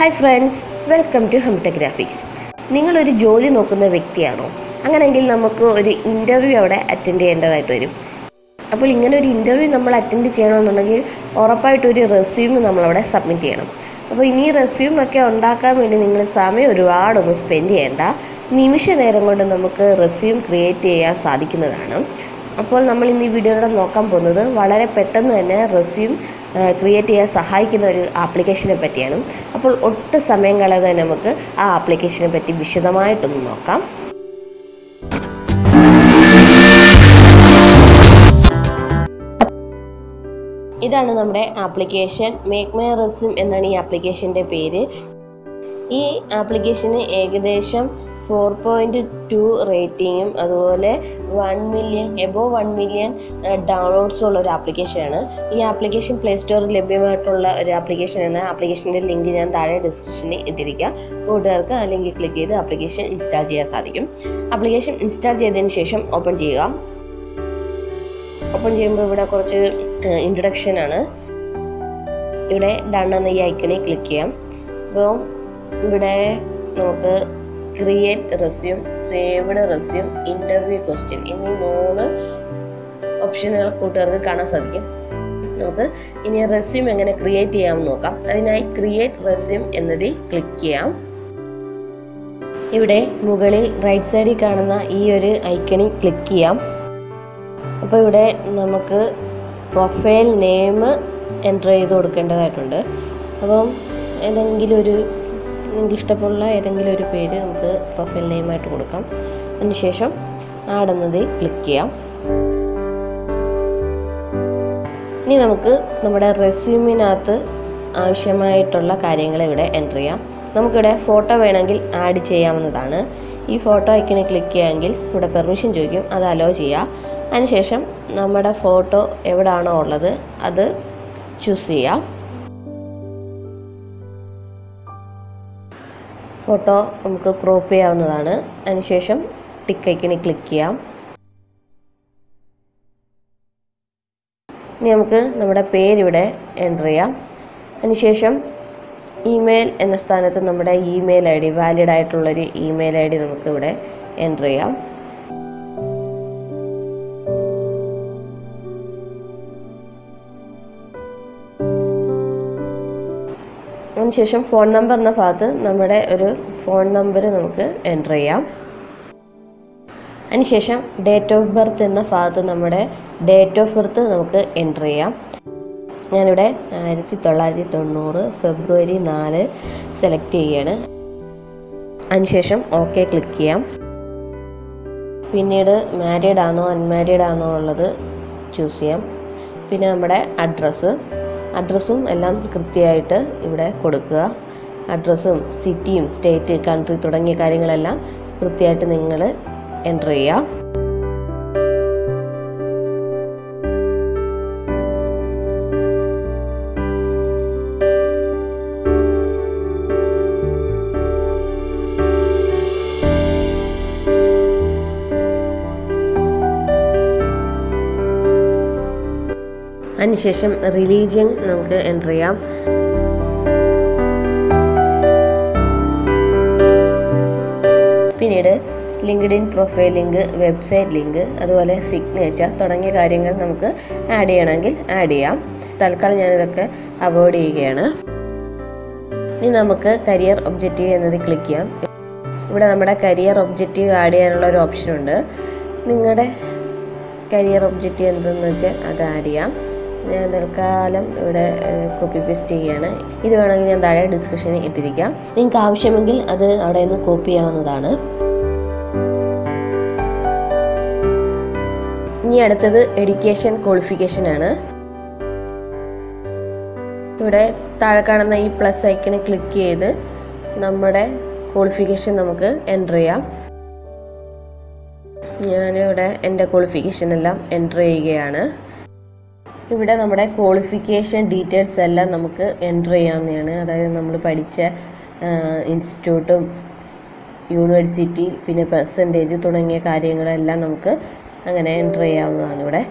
hi friends welcome to Humtech graphics നിങ്ങളൊരു ജോലി നോക്കുന്ന വ്യക്തിയാണോ അങ്ങനെയെങ്കിൽ നമുക്ക് ഒരു ഇൻ്റർവ്യൂ അവിടെ അറ്റൻഡ് ചെയ്യേണ്ടതായിട്ട് വരും അപ്പോൾ ഇങ്ങനെ ഒരു ഇൻ്റർവ്യൂ നമ്മൾ അറ്റൻഡ് ചെയ്യണമെന്നുണ്ടെങ്കിൽ ഉറപ്പായിട്ടും ഒരു റെസ്യൂം നമ്മളവിടെ സബ്മിറ്റ് ചെയ്യണം അപ്പോൾ ഇനി റെസ്യൂം ഒക്കെ ഉണ്ടാക്കാൻ വേണ്ടി നിങ്ങൾ സമയം ഒരുപാടൊന്നും സ്പെൻഡ് ചെയ്യേണ്ട നിമിഷ നേരം കൊണ്ട് നമുക്ക് റെസ്യൂം ക്രിയേറ്റ് ചെയ്യാൻ സാധിക്കുന്നതാണ് അപ്പോൾ നമ്മൾ ഇന്ന് ഈ വീഡിയോയുടെ നോക്കാൻ പോകുന്നത് വളരെ പെട്ടെന്ന് തന്നെ റെസ്യൂം ക്രിയേറ്റ് ചെയ്യാൻ സഹായിക്കുന്ന ഒരു ആപ്ലിക്കേഷനെ പറ്റിയാണ് അപ്പോൾ ഒട്ടും സമയം കളയാതെ നമുക്ക് ആ ആപ്ലിക്കേഷനെ പറ്റി വിശദമായിട്ടൊന്ന് നോക്കാം ഇതാണ് നമ്മുടെ ആപ്ലിക്കേഷൻ മേക്ക് മൈ റെസ്യൂം എന്നാണ് ഈ ആപ്ലിക്കേഷൻ്റെ പേര് ഈ ആപ്ലിക്കേഷന് ഏകദേശം ഫോർ പോയിൻറ്റ് ടു റേറ്റിങ്ങും അതുപോലെ one million above one million downloads ഉള്ള ഒരു ആപ്ലിക്കേഷനാണ് ഈ ആപ്ലിക്കേഷൻ പ്ലേ സ്റ്റോറിൽ ലഭ്യമായിട്ടുള്ള ഒരു ആപ്ലിക്കേഷനാണ് ആപ്ലിക്കേഷൻ്റെ ലിങ്ക് ഞാൻ താഴെ ഡിസ്ക്രിപ്ഷനിൽ ഇട്ടിരിക്കാം കൂട്ടുകാർക്ക് ആ ലിങ്കിൽ ക്ലിക്ക് ചെയ്ത് ആപ്ലിക്കേഷൻ ഇൻസ്റ്റാൾ ചെയ്യാൻ സാധിക്കും ആപ്ലിക്കേഷൻ ഇൻസ്റ്റാൾ ചെയ്തതിന് ശേഷം ഓപ്പൺ ചെയ്യുക ഓപ്പൺ ചെയ്യുമ്പോൾ ഇവിടെ കുറച്ച് ഇൻട്രഡക്ഷൻ ആണ് ഇവിടെ ഡൺ എന്ന ഈ ഐക്കണിൽ ക്ലിക്ക് ചെയ്യാം അപ്പോൾ ഇവിടെ നമുക്ക് create resume saved resume interview question എന്നീ മൂന്ന് ഓപ്ഷനുകൾ കൂട്ടുകാർക്ക് കാണാൻ സാധിക്കും നമുക്ക് ഇനി റെസ്യൂം എങ്ങനെ ക്രിയേറ്റ് ചെയ്യാമെന്ന് നോക്കാം അതിനായി ക്രിയേറ്റ് റെസ്യൂം എന്നതിൽ ക്ലിക്ക് ചെയ്യാം ഇവിടെ മുകളിൽ റൈറ്റ് സൈഡിൽ കാണുന്ന ഈ ഒരു ഐക്കണിൽ ക്ലിക്ക് ചെയ്യാം അപ്പോൾ ഇവിടെ നമുക്ക് പ്രൊഫൈൽ നെയിം എൻ്റർ ചെയ്ത് കൊടുക്കേണ്ടതായിട്ടുണ്ട് അപ്പം ഏതെങ്കിലും ഒരു നിങ്ങൾക്ക് ഇഷ്ടമുള്ള ഏതെങ്കിലും ഒരു പേര് നമുക്ക് പ്രൊഫൈൽ നെയിമായിട്ട് കൊടുക്കാം അതിനുശേഷം ആഡ് എന്നതിൽ ക്ലിക്ക് ചെയ്യാം ഇനി നമുക്ക് നമ്മുടെ റെസ്യൂമിനകത്ത് ആവശ്യമായിട്ടുള്ള കാര്യങ്ങൾ ഇവിടെ എൻ്റർ ചെയ്യാം നമുക്കിവിടെ ഫോട്ടോ വേണമെങ്കിൽ ആഡ് ചെയ്യാവുന്നതാണ് ഈ ഫോട്ടോ ഐക്കണിൽ ക്ലിക്ക് ചെയ്യാമെങ്കിൽ ഇവിടെ പെർമിഷൻ ചോദിക്കും അത് അലോ ചെയ്യുക അതിനുശേഷം നമ്മുടെ ഫോട്ടോ എവിടാണോ ഉള്ളത് അത് ചൂസ് ചെയ്യാം ഫോട്ടോ നമുക്ക് ക്രോപ്പ് ചെയ്യാവുന്നതാണ് അതിനുശേഷം ടിക്ക് ഐക്കണിൽ ക്ലിക്ക് ചെയ്യാം ഇനി നമുക്ക് നമ്മുടെ പേരിവിടെ എൻ്റർ ചെയ്യാം അതിനുശേഷം ഇമെയിൽ എന്ന സ്ഥാനത്ത് നമ്മുടെ ഇമെയിൽ ഐ ഡി വാലിഡ് ആയിട്ടുള്ളൊരു ഇമെയിൽ ഐ ഡി നമുക്ക് ഇവിടെ എൻ്റർ ചെയ്യാം അതിനുശേഷം ഫോൺ നമ്പർ എന്ന ഭാഗത്ത് നമ്മുടെ ഒരു ഫോൺ നമ്പർ നമുക്ക് എൻ്റർ ചെയ്യാം അതിനുശേഷം ഡേറ്റ് ഓഫ് ബർത്ത് എന്ന ഭാഗത്ത് നമ്മുടെ ഡേറ്റ് ഓഫ് ബർത്ത് നമുക്ക് എൻ്റർ ചെയ്യാം ഞാനിവിടെ ആയിരത്തി തൊള്ളായിരത്തി തൊണ്ണൂറ് ഫെബ്രുവരി നാല് സെലക്ട് ചെയ്യുകയാണ് അതിനുശേഷം ഓക്കെ ക്ലിക്ക് ചെയ്യാം പിന്നീട് മാരീഡ് ആണോ അൺമാരീഡ് ആണോ ഉള്ളത് ചൂസ് ചെയ്യാം പിന്നെ നമ്മുടെ അഡ്രസ്സ് അഡ്രസ്സും എല്ലാം കൃത്യമായിട്ട് ഇവിടെ കൊടുക്കുക അഡ്രസ്സും സിറ്റിയും സ്റ്റേറ്റ് കൺട്രി തുടങ്ങിയ കാര്യങ്ങളെല്ലാം കൃത്യമായിട്ട് നിങ്ങൾ എൻ്റർ ചെയ്യുക അതിനുശേഷം റിലീജിയൻ നമുക്ക് എൻ്റർ ചെയ്യാം പിന്നീട് LinkedIn profile link website link അതുപോലെ സിഗ്നേച്ചർ തുടങ്ങിയ കാര്യങ്ങൾ നമുക്ക് ആഡ് ചെയ്യണമെങ്കിൽ ആഡ് ചെയ്യാം തൽക്കാലം ഞാനിതൊക്കെ അവോയ്ഡ് ചെയ്യുകയാണ് ഇനി നമുക്ക് കരിയർ ഒബ്ജക്റ്റീവ് എന്നതിൽ ക്ലിക്ക് ചെയ്യാം ഇവിടെ നമ്മുടെ കരിയർ ഒബ്ജക്റ്റീവ് ആഡ് ചെയ്യാനുള്ള ഒരു ഓപ്ഷനുണ്ട് നിങ്ങളുടെ കരിയർ ഒബ്ജക്റ്റീവ് എന്തെന്ന് വെച്ചാൽ അത് ആഡ് ചെയ്യാം ഞാൻ തൽക്കാലം ഇവിടെ കോപ്പി പേസ്റ്റ് ചെയ്യുകയാണ് ഇത് വേണമെങ്കിൽ ഞാൻ താഴെ ഡിസ്ക്രിപ്ഷനിൽ ഇട്ടിരിക്കാം നിങ്ങൾക്ക് ആവശ്യമെങ്കിൽ അത് അവിടെ നിന്ന് കോപ്പി ചെയ്യാവുന്നതാണ് ഇനി അടുത്തത് എഡ്യൂക്കേഷൻ ക്വാളിഫിക്കേഷൻ ആണ് ഇവിടെ താഴെ കാണുന്ന ഈ പ്ലസ് ഐക്കണിൽ ക്ലിക്ക് ചെയ്ത് നമ്മുടെ ക്വാളിഫിക്കേഷൻ നമുക്ക് എൻ്റർ ചെയ്യാം ഞാനിവിടെ എൻ്റെ ക്വാളിഫിക്കേഷൻ എല്ലാം എൻ്റർ ചെയ്യുകയാണ് ഇവിടെ നമ്മുടെ ക്വാളിഫിക്കേഷൻ ഡീറ്റെയിൽസ് എല്ലാം നമുക്ക് എൻ്റർ ചെയ്യാവുന്നതാണ് അതായത് നമ്മൾ പഠിച്ച ഇൻസ്റ്റിറ്റ്യൂട്ടും യൂണിവേഴ്സിറ്റി പിന്നെ പെർസെൻറ്റേജ് തുടങ്ങിയ കാര്യങ്ങളെല്ലാം നമുക്ക് അങ്ങനെ എൻ്റർ ചെയ്യാവുന്നതാണ് ഇവിടെ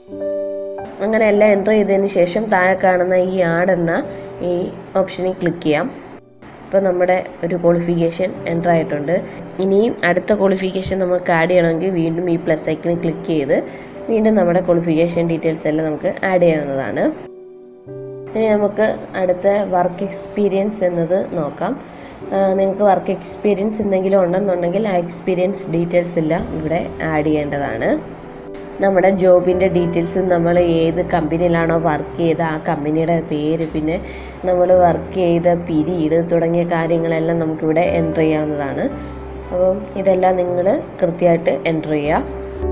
അങ്ങനെ എല്ലാം എൻ്റർ ചെയ്തതിന് ശേഷം താഴെ കാണുന്ന ഈ ആഡ് എന്ന ഈ ഓപ്ഷനിൽ ക്ലിക്ക് ചെയ്യാം ഇപ്പോൾ നമ്മുടെ ഒരു ക്വാളിഫിക്കേഷൻ എൻ്റർ ആയിട്ടുണ്ട് ഇനിയും അടുത്ത ക്വാളിഫിക്കേഷൻ നമുക്ക് ആഡ് ചെയ്യണമെങ്കിൽ വീണ്ടും ഈ പ്ലസ് ഐക്കണിൽ ക്ലിക്ക് ചെയ്ത് വീണ്ടും നമ്മുടെ ക്വാളിഫിക്കേഷൻ ഡീറ്റെയിൽസ് എല്ലാം നമുക്ക് ആഡ് ചെയ്യാവുന്നതാണ് ഇനി നമുക്ക് അടുത്ത വർക്ക് എക്സ്പീരിയൻസ് എന്നത് നോക്കാം നിങ്ങൾക്ക് വർക്ക് എക്സ്പീരിയൻസ് എന്തെങ്കിലും ഉണ്ടെന്നുണ്ടെങ്കിൽ ആ എക്സ്പീരിയൻസ് ഡീറ്റെയിൽസ് എല്ലാം ഇവിടെ ആഡ് ചെയ്യേണ്ടതാണ് നമ്മുടെ ജോബിൻ്റെ ഡീറ്റെയിൽസ് നമ്മൾ ഏത് കമ്പനിയിലാണോ വർക്ക് ചെയ്ത ആ കമ്പനിയുടെ പേര് പിന്നെ നമ്മൾ വർക്ക് ചെയ്ത പീരീഡ് തുടങ്ങിയ കാര്യങ്ങളെല്ലാം നമുക്കിവിടെ എൻ്റർ ചെയ്യാവുന്നതാണ് അപ്പം ഇതെല്ലാം നിങ്ങൾ കൃത്യമായിട്ട് എൻ്റർ ചെയ്യുക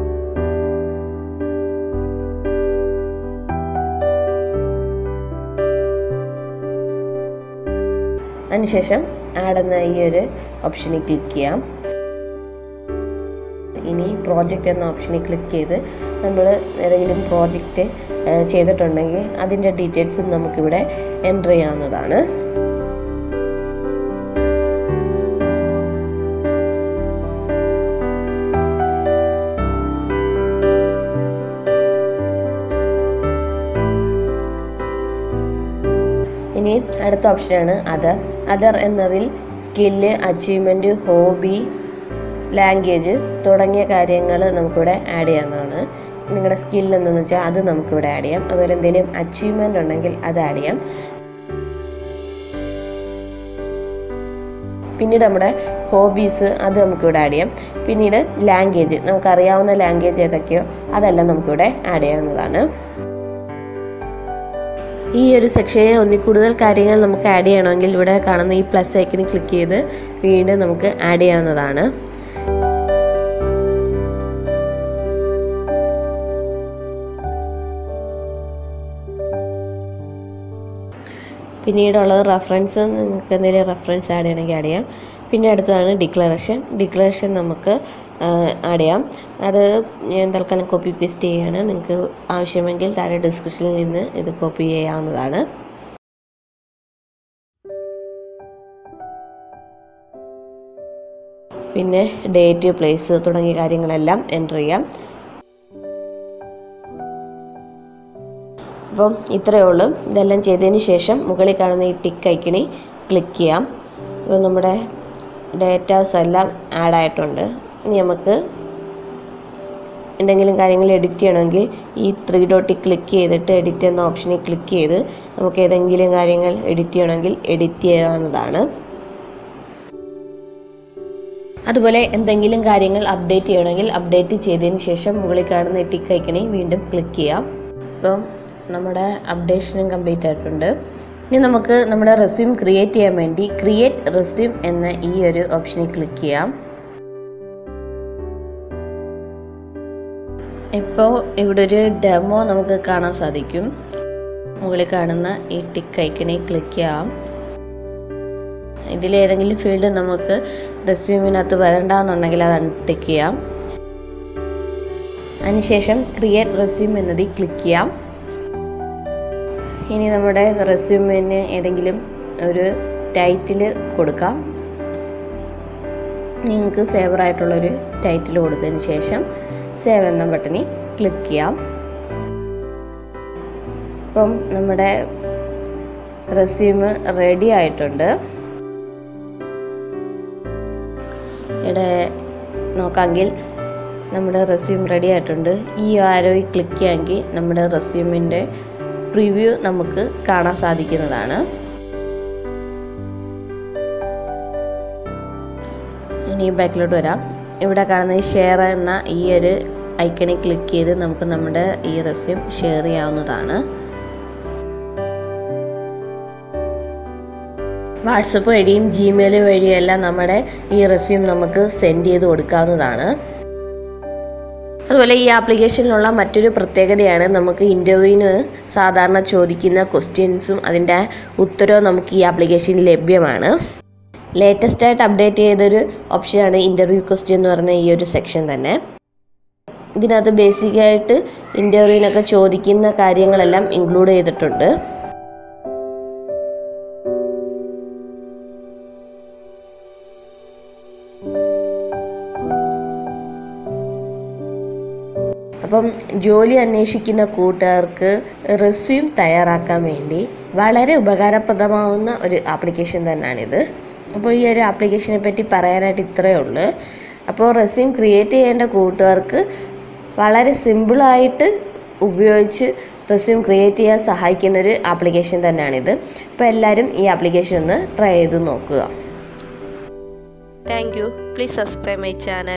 അതിനുശേഷം ആഡ് എന്ന ഈ ഒരു ഓപ്ഷനിൽ ക്ലിക്ക് ചെയ്യാം ഇനി പ്രോജക്റ്റ് എന്ന ഓപ്ഷനിൽ ക്ലിക്ക് ചെയ്ത് നമ്മൾ ഏതെങ്കിലും പ്രോജക്റ്റ് ചെയ്തിട്ടുണ്ടെങ്കിൽ അതിൻ്റെ ഡീറ്റെയിൽസ് നമുക്കിവിടെ എൻ്റർ ചെയ്യാവുന്നതാണ് ഇനി അടുത്ത ഓപ്ഷനാണ് അതർ അതർ എന്നതിൽ സ്കില്ല് അച്ചീവ്മെൻറ്റ് ഹോബി ലാംഗ്വേജ് തുടങ്ങിയ കാര്യങ്ങൾ നമുക്കിവിടെ ആഡ് ചെയ്യാവുന്നതാണ് നിങ്ങളുടെ സ്കിൽ എന്തെന്ന് വെച്ചാൽ അത് നമുക്കിവിടെ ആഡ് ചെയ്യാം അതുപോലെ എന്തെങ്കിലും അച്ചീവ്മെൻ്റ് ഉണ്ടെങ്കിൽ അത് ആഡ് ചെയ്യാം പിന്നീട് നമ്മുടെ ഹോബീസ് അത് നമുക്കിവിടെ ആഡ് ചെയ്യാം പിന്നീട് ലാംഗ്വേജ് നമുക്കറിയാവുന്ന ലാംഗ്വേജ് ഏതൊക്കെയോ അതെല്ലാം നമുക്കിവിടെ ആഡ് ചെയ്യാവുന്നതാണ് ഈ ഒരു സെക്ഷനിൽ ഒന്നിൽ കൂടുതൽ കാര്യങ്ങൾ നമുക്ക് ആഡ് ചെയ്യണമെങ്കിൽ ഇവിടെ കാണുന്ന ഈ പ്ലസ് ഐക്കണിൽ ക്ലിക്ക് ചെയ്ത് വീണ്ടും നമുക്ക് ആഡ് ചെയ്യാവുന്നതാണ് പിന്നീടുള്ളത് റെഫറൻസ് നിങ്ങൾക്ക് എന്തെങ്കിലും റെഫറൻസ് ആഡ് ചെയ്യണമെങ്കിൽ ആഡ് ചെയ്യാം പിന്നെ അടുത്തതാണ് ഡിക്ലറേഷൻ ഡിക്ലറേഷൻ നമുക്ക് ആഡ് ചെയ്യാം അത് ഞാൻ തൽക്കാലം കോപ്പി പേസ്റ്റ് ചെയ്യുകയാണ് നിങ്ങൾക്ക് ആവശ്യമെങ്കിൽ താഴെ ഡിസ്ക്രിപ്ഷനിൽ നിന്ന് ഇത് കോപ്പി ചെയ്യാവുന്നതാണ് പിന്നെ ഡേറ്റ് പ്ലേസ് തുടങ്ങിയ കാര്യങ്ങളെല്ലാം എൻ്റർ ചെയ്യാം അപ്പം ഇത്രയേ ഉള്ളൂ ഇതെല്ലാം ചെയ്തതിന് ശേഷം മുകളിൽ കാണുന്ന ഈ ടിക്ക് ഐക്കണി ക്ലിക്ക് ചെയ്യാം ഇപ്പം നമ്മുടെ ഡേറ്റാസ് എല്ലാം ആഡ് ആയിട്ടുണ്ട് ഇനി നമുക്ക് എന്തെങ്കിലും കാര്യങ്ങൾ എഡിറ്റ് ചെയ്യണമെങ്കിൽ ഈ ത്രീ ഡോട്ടിൽ ക്ലിക്ക് ചെയ്തിട്ട് എഡിറ്റ് എന്ന ഓപ്ഷനിൽ ക്ലിക്ക് ചെയ്ത് നമുക്ക് ഏതെങ്കിലും കാര്യങ്ങൾ എഡിറ്റ് ചെയ്യണമെങ്കിൽ എഡിറ്റ് ചെയ്യാവുന്നതാണ് അതുപോലെ എന്തെങ്കിലും കാര്യങ്ങൾ അപ്ഡേറ്റ് ചെയ്യണമെങ്കിൽ അപ്ഡേറ്റ് ചെയ്തതിന് ശേഷം മുകളിൽ കാണുന്ന ഈ ടിക്ക് ഐക്കണി വീണ്ടും ക്ലിക്ക് ചെയ്യാം അപ്പം നമ്മുടെ അപ്ഡേഷനും കംപ്ലീറ്റ് ആയിട്ടുണ്ട് ഇനി നമുക്ക് നമ്മുടെ റെസ്യൂം ക്രിയേറ്റ് ചെയ്യാൻ വേണ്ടി ക്രിയേറ്റ് റെസ്യൂം എന്ന ഈ ഒരു ഓപ്ഷനിൽ ക്ലിക്ക് ചെയ്യാം ഇപ്പോൾ ഇവിടെ ഒരു ഡെമോ നമുക്ക് കാണാൻ സാധിക്കും മുകളിൽ കാണുന്ന ഈ ടിക്ക് ഐക്കണിൽ ക്ലിക്ക് ചെയ്യാം ഇതിലേതെങ്കിലും ഫീൽഡ് നമുക്ക് റെസ്യൂമിനകത്ത് വരണ്ടെന്നുണ്ടെങ്കിൽ അത് അൺടിക്ക് ചെയ്യാം അതിനുശേഷം ക്രിയേറ്റ് റെസ്യൂം എന്നതിൽ ക്ലിക്ക് ചെയ്യാം ഇനി നമ്മുടെ റെസ്യൂമിന് ഏതെങ്കിലും ഒരു ടൈറ്റിൽ കൊടുക്കാം നിങ്ങൾക്ക് ഫേവർ ആയിട്ടുള്ളൊരു ടൈറ്റിൽ കൊടുത്തതിന് ശേഷം സേവ് എന്ന ബട്ടണിൽ ക്ലിക്ക് ചെയ്യാം അപ്പം നമ്മുടെ റെസ്യൂം റെഡി ആയിട്ടുണ്ട് ഇവിടെ നോക്കാമെങ്കിൽ നമ്മുടെ റെസ്യൂം റെഡി ആയിട്ടുണ്ട് ഈ ആരോയിൽ ക്ലിക്ക് ചെയ്യാമെങ്കിൽ നമ്മുടെ റെസ്യൂമിൻ്റെ പ്രിവ്യൂ നമുക്ക് കാണാൻ സാധിക്കുന്നതാണ് ഇനി ബാക്കിലോട്ട് വരാം ഇവിടെ കാണുന്ന ഈ ഷെയർ എന്ന ഈ ഒരു ഐക്കണിൽ ക്ലിക്ക് ചെയ്ത് നമുക്ക് നമ്മുടെ ഈ റെസ്യൂം ഷെയർ ചെയ്യാവുന്നതാണ് വാട്സപ്പ് വഴിയും ജിമെയിൽ വഴിയും എല്ലാം നമ്മുടെ ഈ റെസ്യൂം നമുക്ക് സെൻഡ് ചെയ്ത് കൊടുക്കാവുന്നതാണ് അതുപോലെ ഈ ആപ്ലിക്കേഷനിലുള്ള മറ്റൊരു പ്രത്യേകതയാണ് നമുക്ക് ഇൻ്റർവ്യൂവിന് സാധാരണ ചോദിക്കുന്ന ക്വസ്റ്റ്യൻസും അതിൻ്റെ ഉത്തരവും നമുക്ക് ഈ ആപ്ലിക്കേഷനിൽ ലഭ്യമാണ് ലേറ്റസ്റ്റ് ആയിട്ട് അപ്ഡേറ്റ് ചെയ്തൊരു ഓപ്ഷനാണ് ഇൻ്റർവ്യൂ ക്വസ്റ്റ്യൻ എന്ന് പറയുന്ന ഈ ഒരു സെക്ഷൻ തന്നെ ഇതിനകത്ത് ബേസിക്കായിട്ട് ഇൻ്റർവ്യൂവിനൊക്കെ ചോദിക്കുന്ന കാര്യങ്ങളെല്ലാം ഇൻക്ലൂഡ് ചെയ്തിട്ടുണ്ട് അപ്പം ജോലി അന്വേഷിക്കുന്ന കൂട്ടുകാർക്ക് റെസ്യൂം തയ്യാറാക്കാൻ വേണ്ടി വളരെ ഉപകാരപ്രദമാവുന്ന ഒരു ആപ്ലിക്കേഷൻ തന്നെയാണിത് അപ്പോൾ ഈ ഒരു ആപ്ലിക്കേഷനെ പറ്റി പറയാനായിട്ട് ഇത്രയേ ഉള്ളൂ അപ്പോൾ റെസ്യൂം ക്രിയേറ്റ് ചെയ്യേണ്ട കൂട്ടുകാർക്ക് വളരെ സിമ്പിളായിട്ട് ഉപയോഗിച്ച് റെസ്യൂം ക്രിയേറ്റ് ചെയ്യാൻ സഹായിക്കുന്ന ഒരു ആപ്ലിക്കേഷൻ തന്നെയാണിത് അപ്പോൾ എല്ലാവരും ഈ ആപ്ലിക്കേഷൻ ഒന്ന് ട്രൈ ചെയ്ത് നോക്കുക thank you please subscribe my channel